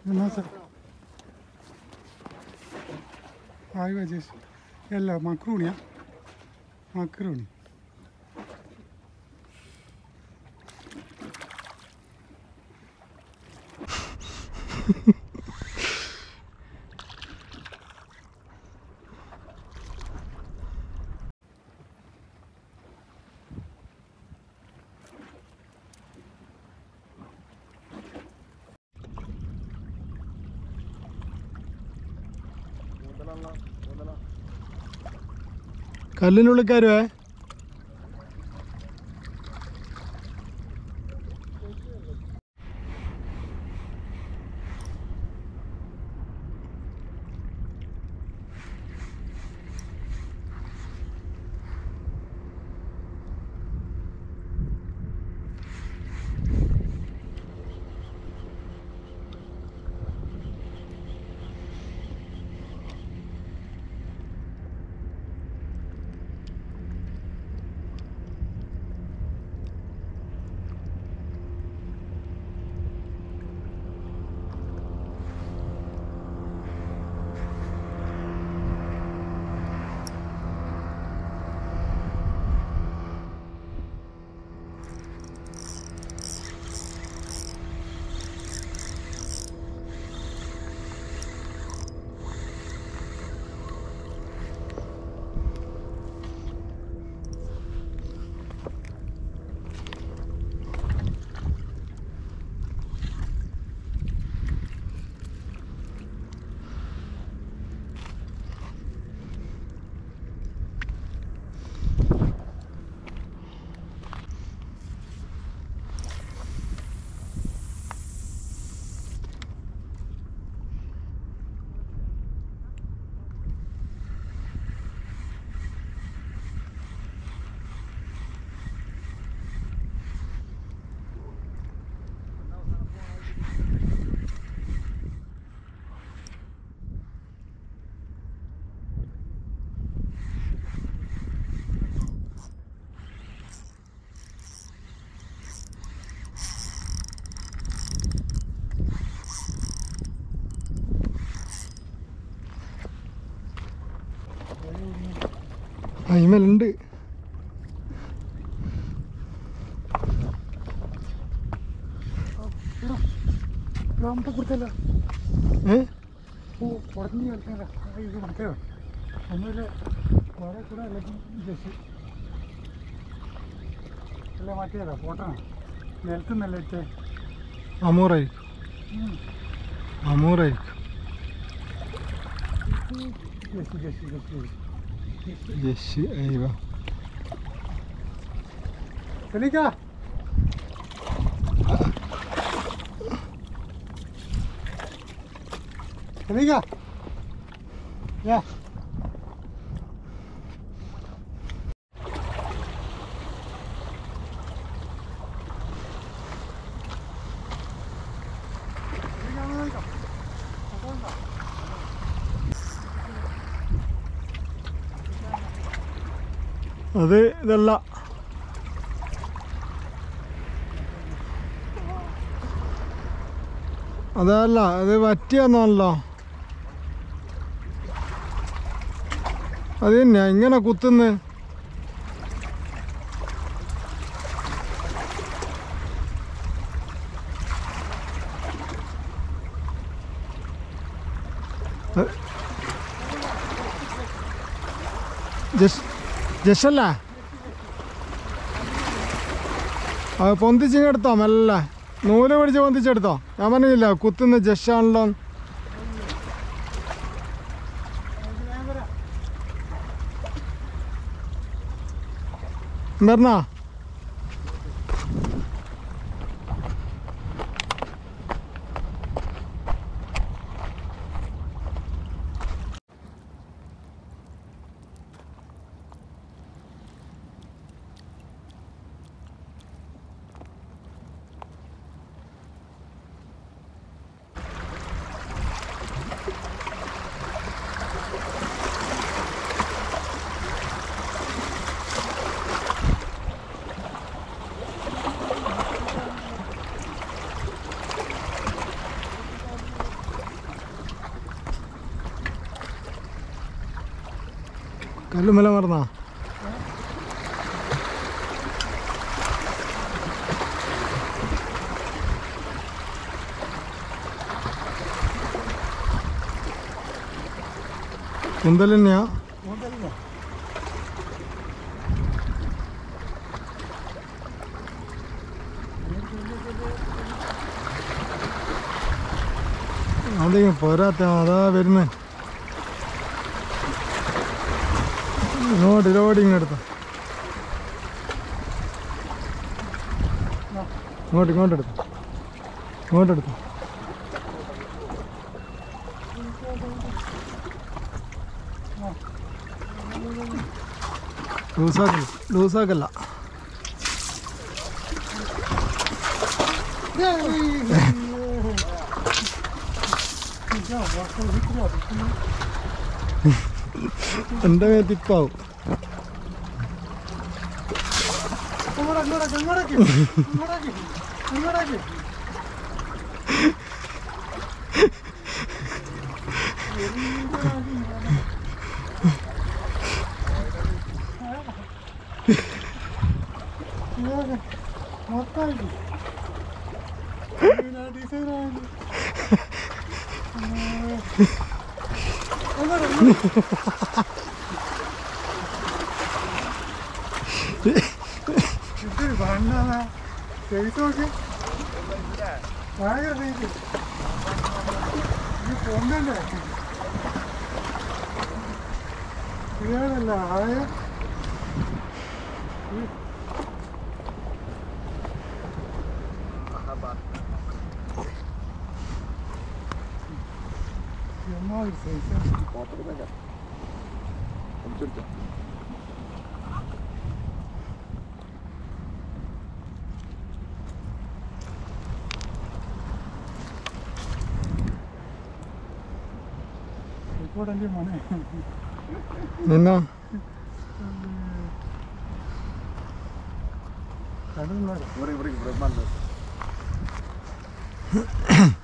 الناصر ايوه جيش يلا مكروني ها مكروني കല്ലിനുള്ളിൽ കയറുവേ അയിമലുണ്ട് رامتا കൊടുത്തല്ല ഏ ഓ ഉടഞ്ഞു കളിക്കാനല്ല ഇത് മറ്റേ ഒന്നുമില്ല കുറെ കൂടെ അല്ലെങ്കിൽ ജസ്റ്റ് അല്ല മറ്റേതാ പോട്ടണ നിലത്തുന്നല്ല ഇട്ടേ അമൂറായിരിക്കും അമൂറായിരിക്കും ജസ്റ്റ് ജസ്റ്റ് ജസ്റ്റ് യശ് അയ്യോ Felica! Felica! Ja. അത് ഇതല്ല അതല്ല അത് പറ്റിയെന്നല്ലോ അത് തന്നെയാ ഇങ്ങനെ കുത്തുന്ന് ജസ് ജസല്ല അത് പൊന്തിച്ചിങ്ങെടുത്തോ മെല്ലെ നൂല് പിടിച്ച് പൊന്തിച്ചെടുത്തോ ഞാൻ പറഞ്ഞില്ല കുത്തുന്ന ജസ്സാണല്ലോ എന്താ കല്ലുമല മറന്നാ കുന്തൽ തന്നെയാ ഉണ്ടല്ലോ അധികം പോരാത്ത അതാ വരുന്നത് ഇങ്ങോട്ട് ഇതോടെ ഇങ്ങെടുത്ത ഇങ്ങോട്ട് ഇങ്ങോട്ട് എടുത്തു ഇങ്ങോട്ട് എടുത്തു ലൂസാക്കല്ല ലൂസാക്കല്ല ഇതാ വാസ്തവ വിക്രിയാ എൻ്റെ മേത്തിപ്പാവും ഇങ്ങോട്ടേക്ക് ഇങ്ങോട്ടേക്ക് ഇങ്ങോട്ടേക്ക് ഇങ്ങോട്ടേക്ക് മൊത്തമായിട്ട് ഡിസൈനാണ് ഇത് വേണ്ടാ ചെയ്ത് നോക്കി ഭയങ്കര ചെയ്ത് ഇത് പൊന്നല്ലേ ഇതാണല്ല ആയ എമ്മാതിരി സൈസ് റിപ്പോർട്ടല്ലേ മോനെ നിന്നോ കടലിലാണ് ഇവിടെ ഇവിടെ ഇവിടെ